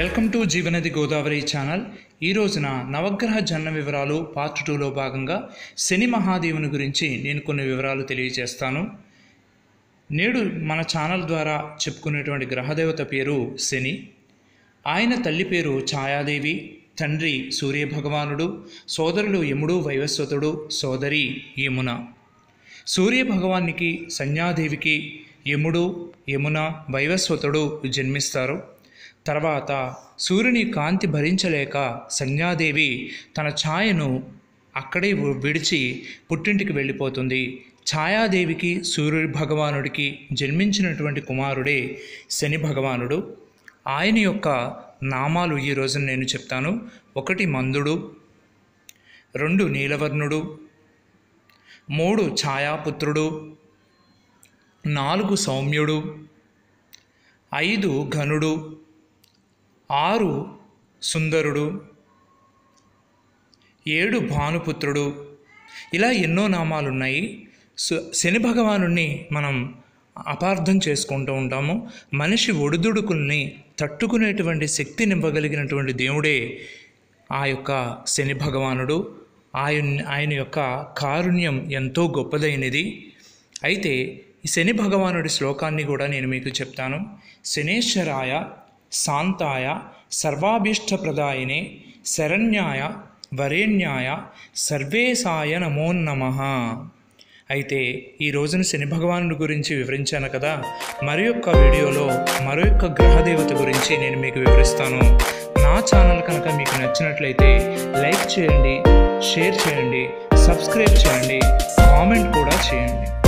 welcome to Jeevanadi Godavari channel ఈ రోజున నవగ్రహ జన్మ వివరాలు పార్ట్ టూలో భాగంగా శని మహాదేవుని గురించి నేను కొన్ని వివరాలు తెలియజేస్తాను నేడు మన ఛానల్ ద్వారా చెప్పుకునేటువంటి గ్రహదేవత పేరు శని ఆయన తల్లి పేరు ఛాయాదేవి తండ్రి సూర్యభగవానుడు సోదరులు యముడు వైవస్వతుడు సోదరి యమున సూర్యభగవానికి సంధ్యాదేవికి యముడు యమున వైవస్వతుడు జన్మిస్తారు తర్వాత సూర్యుని కాంతి భరించలేక సంధ్యాదేవి తన ఛాయను అక్కడే విడిచి పుట్టింటికి వెళ్ళిపోతుంది ఛాయాదేవికి సూర్య భగవానుడికి జన్మించినటువంటి కుమారుడే శని భగవానుడు ఆయన యొక్క నామాలు ఈ రోజున నేను చెప్తాను ఒకటి మందుడు రెండు నీలవర్ణుడు మూడు ఛాయాపుత్రుడు నాలుగు సౌమ్యుడు ఐదు ఘనుడు ఆరు సుందరుడు ఏడు భానుపుత్రుడు ఇలా ఎన్నో నామాలు ఉన్నాయి సు- శని భగవానుణ్ణి మనం అపార్థం చేసుకుంటూ ఉంటాము మనిషి ఒడిదుడుకుల్ని తట్టుకునేటువంటి శక్తినివ్వగలిగినటువంటి దేవుడే ఆ యొక్క శని భగవానుడు ఆయన ఆయన యొక్క కారుణ్యం ఎంతో గొప్పదైనది అయితే ఈ శని భగవానుడి శ్లోకాన్ని కూడా నేను మీకు చెప్తాను శనేశ్వరాయ శాంతాయ సర్వాభీష్టప్రదాయనే శరణ్యాయ వరేణ్యాయ సర్వేశాయ నమో నమః అయితే ఈ రోజున శని భగవానుడి గురించి వివరించాను కదా మరి యొక్క వీడియోలో మరో యొక్క గ్రహదేవత గురించి నేను మీకు వివరిస్తాను నా ఛానల్ కనుక మీకు నచ్చినట్లయితే లైక్ చేయండి షేర్ చేయండి సబ్స్క్రైబ్ చేయండి కామెంట్ కూడా చేయండి